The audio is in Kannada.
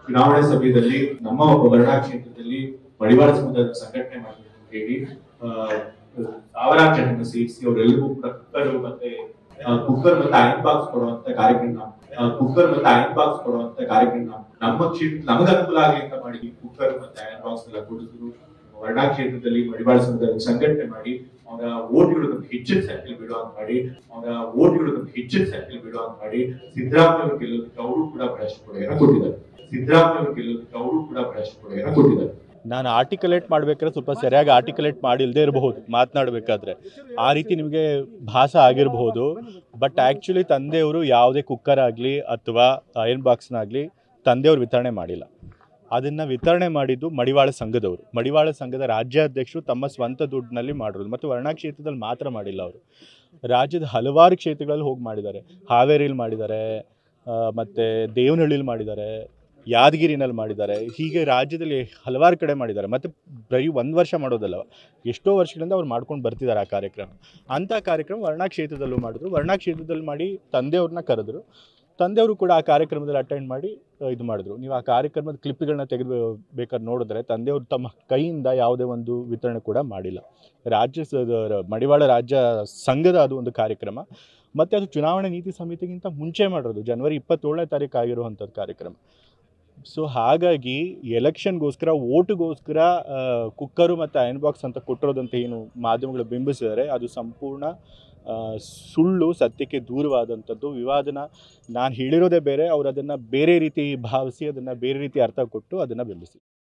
ಚುನಾವಣೆ ಸಮಯದಲ್ಲಿ ನಮ್ಮ ವರ್ಣಾ ಕ್ಷೇತ್ರದಲ್ಲಿ ಮಡಿವಾಳ ಸಮುದಾಯದ ಸಂಘಟನೆ ಮಾಡಬೇಕು ಅಂತ ಹೇಳಿ ಆ, ಸಾವಿರಾರು ಜನರನ್ನ ಸೇರಿಸಿ ಅವರೆಲ್ಲರಿಗೂ ಕೂಡ ಕುಕ್ಕರ್ ಮತ್ತೆ ಕುಕ್ಕರ್ ಮತ್ತೆ ಐರನ್ ಬಾಕ್ಸ್ ಕೊಡುವಂತ ಕಾರ್ಯಕ್ರಮ ಕುಕ್ಕರ್ ಮತ್ತೆ ಐರನ್ ಬಾಕ್ಸ್ ಕೊಡುವಂತ ಕಾರ್ಯಕ್ರಮ ನಮ್ಮ ಕ್ಷೇತ್ರ ನಮಗೆ ಅನುಕೂಲ ಆಗಲಿ ಅಂತ ಮಾಡಿ ಕುಕ್ಕರ್ ಮತ್ತೆ ಐರನ್ ಬಾಕ್ಸ್ ಎಲ್ಲ ಕೊಡಿಸಿದ್ರು ವರ್ಣಾ ಕ್ಷೇತ್ರದಲ್ಲಿ ಮಡಿವಾಳ ಸಮುದಾಯದ ಸಂಘಟನೆ ಮಾಡಿ ಅವರ ಓಟ್ಗಳು ಹೆಚ್ಚಿನ ಸಂಖ್ಯೆಯಲ್ಲಿ ಬಿಡುವಂತ ಮಾಡಿ ಅವರ ಓಟ್ಗಳು ಹೆಚ್ಚಿನ ಸಂಖ್ಯೆಯಲ್ಲಿ ಬಿಡುವಂತ ಮಾಡಿ ಸಿದ್ದರಾಮಯ್ಯ ಅವರು ಗೆಲ್ಲೋದಕ್ಕೆ ಅವರು ಕೂಡ ಬಹಳಷ್ಟು ಕೊಡುಗೆಯನ್ನು ಕೊಟ್ಟಿದ್ದಾರೆ ಸಿದ್ದರಾಮಯ್ಯ ಅವರು ಗೆಲ್ಲೋದಕ್ಕೆ ಅವರು ಕೂಡ ಬಹಳಷ್ಟು ಕೊಡುಗೆಯನ್ನು ಕೊಟ್ಟಿದ್ದಾರೆ ನಾನು ಆರ್ಟಿಕುಲೇಟ್ ಮಾಡ್ಬೇಕಾದ್ರೆ ಸ್ವಲ್ಪ ಸರಿಯಾಗಿ ಆರ್ಟಿಕುಲೇಟ್ ಮಾಡಿಲ್ಲದೆ ಇರಬಹುದು ಮಾತನಾಡಬೇಕಾದ್ರೆ ಆ ರೀತಿ ನಿಮಗೆ ಭಾಸ ಆಗಿರಬಹುದು ಬಟ್ ಆ್ಯಕ್ಚುಲಿ ತಂದೆಯವರು ಯಾವುದೇ ಕುಕ್ಕರ್ ಆಗಲಿ ಅಥವಾ ಐರನ್ ಬಾಕ್ಸ್ನಾಗಲಿ ತಂದೆಯವರು ವಿತರಣೆ ಮಾಡಿಲ್ಲ ಅದನ್ನು ವಿತರಣೆ ಮಾಡಿದ್ದು ಮಡಿವಾಳ ಸಂಘದವರು ಮಡಿವಾಳ ಸಂಘದ ರಾಜ್ಯಾಧ್ಯಕ್ಷರು ತಮ್ಮ ಸ್ವಂತ ದುಡ್ಡಿನಲ್ಲಿ ಮಾಡಿರೋದು ಮತ್ತು ವರ್ಣಾ ಕ್ಷೇತ್ರದಲ್ಲಿ ಮಾತ್ರ ಮಾಡಿಲ್ಲ ಅವರು ರಾಜ್ಯದ ಹಲವಾರು ಕ್ಷೇತ್ರಗಳಲ್ಲಿ ಹೋಗಿ ಮಾಡಿದ್ದಾರೆ ಹಾವೇರಿಲಿ ಮಾಡಿದ್ದಾರೆ ಮತ್ತು ದೇವನಹಳ್ಳಿಲಿ ಮಾಡಿದ್ದಾರೆ ಯಾದಗಿರಿನಲ್ಲಿ ಮಾಡಿದ್ದಾರೆ ಹೀಗೆ ರಾಜ್ಯದಲ್ಲಿ ಹಲವಾರು ಕಡೆ ಮಾಡಿದ್ದಾರೆ ಮತ್ತು ಬರೀ ಒಂದು ವರ್ಷ ಮಾಡೋದಲ್ಲ ಎಷ್ಟೋ ವರ್ಷಗಳಿಂದ ಅವ್ರು ಮಾಡ್ಕೊಂಡು ಬರ್ತಿದ್ದಾರೆ ಆ ಕಾರ್ಯಕ್ರಮ ಅಂಥ ಕಾರ್ಯಕ್ರಮ ವರ್ಣಾ ಕ್ಷೇತ್ರದಲ್ಲೂ ಮಾಡಿದ್ರು ವರ್ಣಾ ಕ್ಷೇತ್ರದಲ್ಲಿ ಮಾಡಿ ತಂದೆಯವ್ರನ್ನ ಕರೆದ್ರು ತಂದೆಯವರು ಕೂಡ ಆ ಕಾರ್ಯಕ್ರಮದಲ್ಲಿ ಅಟೆಂಡ್ ಮಾಡಿ ಆ, ಇದು ಮಾಡಿದ್ರು ನೀವು ಆ ಕಾರ್ಯಕ್ರಮದ ಕ್ಲಿಪ್ಗಳನ್ನ ತೆಗೆದು ಬೇಕಾದ್ರೆ ನೋಡಿದ್ರೆ ತಂದೆಯವರು ತಮ್ಮ ಕೈಯಿಂದ ಯಾವುದೇ ಒಂದು ವಿತರಣೆ ಕೂಡ ಮಾಡಿಲ್ಲ ರಾಜ್ಯ ಸ- ರ- ಮಡಿವಾಳ ರಾಜ್ಯ ಸಂಘದ ಅದು ಒಂದು ಕಾರ್ಯಕ್ರಮ ಮತ್ತು ಅದು ಚುನಾವಣೆ ನೀತಿ ಸಮಿತಿಗಿಂತ ಮುಂಚೆ ಮಾಡಿರೋದು ಜನವರಿ ಇಪ್ಪತ್ತೇಳನೇ ತಾರೀಕು ಆಗಿರುವಂಥದ್ದು ಕಾರ್ಯಕ್ರಮ ಸೊ ಹಾಗಾಗಿ ಎಲೆಕ್ಷನ್ಗೋಸ್ಕರ ಓಟ್ಗೋಸ್ಕರ ಕುಕ್ಕರು ಮತ್ತು ಅಯನ್ ಬಾಕ್ಸ್ ಅಂತ ಕೊಟ್ಟಿರೋದಂತ ಏನು ಮಾಧ್ಯಮಗಳು ಬಿಂಬಿಸಿದ್ದಾರೆ ಅದು ಸಂಪೂರ್ಣ ಆ, ಸುಳ್ಳು ಸತ್ಯಕ್ಕೆ ದೂರವಾದಂಥದ್ದು ವಿವಾದನ ನಾನು ಹೇಳಿರೋದೇ ಬೇರೆ ಅವ್ರು ಅದನ್ನು ಬೇರೆ ರೀತಿ ಭಾವಿಸಿ ಅದನ್ನು ಬೇರೆ ರೀತಿ ಅರ್ಥ ಕೊಟ್ಟು ಅದನ್ನು ಬಿಂಬಿಸಿ